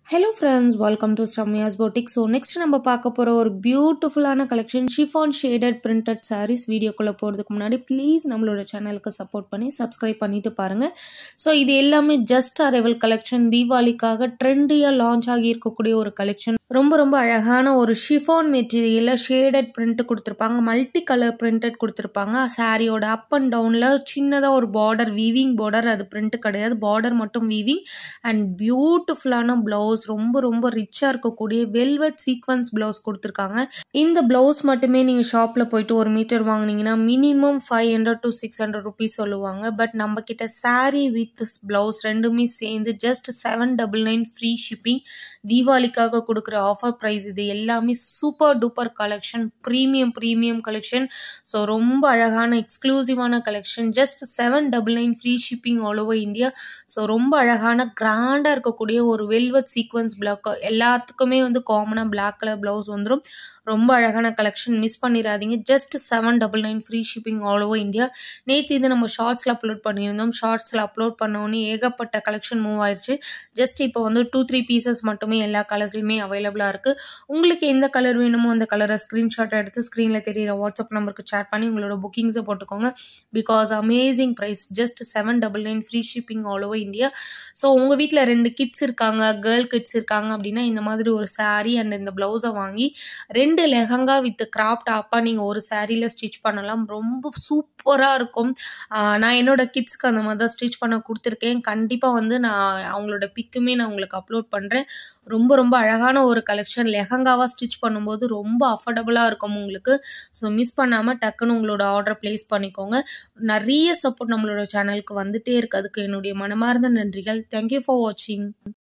hello friends welcome to Shramya's boutique so next நம்ம பார்க்க போகிற ஒரு பியூட்டிஃபுல்லான collection chiffon shaded printed saris வீடியோக்குள்ளே போகிறதுக்கு முன்னாடி ப்ளீஸ் நம்மளோட சேனலுக்கு சப்போர்ட் பண்ணி சப்ஸ்கிரைப் பண்ணிட்டு பாருங்கள் ஸோ இது எல்லாமே ஜஸ்ட் அரைவல் கலெக்ஷன் தீபாவளிக்காக ட்ரெண்டியாக லான்ச் ஆகி இருக்கக்கூடிய ஒரு கலெக்ஷன் ரொம்ப ரொம்ப அழகான ஒரு ஷிஃபான் மெட்டீரியலில் ஷேடட் பிரிண்ட் கொடுத்துருப்பாங்க மல்டி கலர் பிரிண்டட் கொடுத்துருப்பாங்க சாரியோட அப் அண்ட் டவுனில் சின்னதாக ஒரு பார்டர் வீவிங் பார்டர் அது பிரிண்ட் கிடையாது பார்டர் மட்டும் வீவிங் அண்ட் பியூட்டிஃபுல்லான ப்ளவுஸ் ரொம்ப ரொம்ப ரிச்சாக இருக்கக்கூடிய வெல்வெட் சீக்வன்ஸ் ப்ளவுஸ் கொடுத்துருக்காங்க இந்த ப்ளவுஸ் மட்டுமே நீங்கள் ஷாப்பில் போயிட்டு ஒரு மீட்டர் வாங்குனீங்கன்னா minimum five hundred to six hundred rupees சொல்லுவாங்க பட் நம்ம கிட்ட சாரீ வித் ப்ளவுஸ் ரெண்டுமே சேர்ந்து just seven double nine free shipping தீபாவளிக்காக கொடுக்குற ஆஃபர் ப்ரைஸ் இது எல்லாமே super duper collection premium premium collection so ரொம்ப அழகான எக்ஸ்க்ளூசிவான collection just seven double nine free shipping all over India so ரொம்ப அழகான கிராண்டாக இருக்கக்கூடிய ஒரு வெல்வெட் சீக்வன்ஸ் பிளாக் எல்லாத்துக்குமே வந்து காமனாக பிளாக் கலர் ப்ளவுஸ் வந்துடும் ரொம்ப அழகான கலெக்ஷன் மிஸ் பண்ணிடாதீங்க just seven double nine free shipping all over India நேற்று இது நம்ம ஷார்ட்ஸில் அப்லோட் பண்ணியிருந்தோம் ஷார்ட்ஸில் அப்லோட் பண்ணோன்னே ஏகப்பட்ட கலெக்ஷன் மூவ் ஆயிடுச்சு ஜஸ்ட் இப்போ வந்து டூ த்ரீ பீசஸ் மட்டுமே எல்லா கலர்ஸ்லையுமே அவைலபிளாக இருக்குது உங்களுக்கு எந்த கலர் வேணுமோ அந்த கலரை ஸ்க்ரீன்ஷாட் எடுத்து ஸ்க்ரீனில் தெரியிற வாட்ஸ்அப் நம்பருக்கு சேட் பண்ணி உங்களோட புக்கிங்ஸை போட்டுக்கோங்க because amazing price just seven double nine free shipping all over India so உங்கள் வீட்டில் ரெண்டு கிட்ஸ் இருக்காங்க கேர்ள் கிட்ஸ் இருக்காங்க அப்படின்னா இந்த மாதிரி ஒரு சாரீ அண்ட் இந்த ப்ளவுஸை வாங்கி ரெண்டு லெஹங்கா வித் கிராப் டாப்பாக நீங்கள் ஒரு சாரியில் ஸ்டிச் பண்ணலாம் ரொம்ப சூப்பராக இருக்கும் நான் என்னோட கிட்ஸ்க்கு அந்த மாதிரி தான் ஸ்டிச் பண்ண கொடுத்துருக்கேன் கண்டிப்பாக வந்து நான் அவங்களோட பிக்குமே நான் உங்களுக்கு அப்லோட் பண்ணுறேன் ரொம்ப ரொம்ப அழகான ஒரு கலெக்ஷன் லெஹங்காவாக ஸ்டிச் பண்ணும்போது ரொம்ப அஃபோர்டபுளாக இருக்கும் உங்களுக்கு ஸோ மிஸ் பண்ணாமல் டக்குன்னு உங்களோட ஆர்டர் ப்ளேஸ் பண்ணிக்கோங்க நிறைய சப்போர்ட் நம்மளோட சேனலுக்கு வந்துட்டே இருக்கு அதுக்கு என்னுடைய மனமார்ந்த நன்றிகள் தேங்க்யூ ஃபார் வாட்சிங்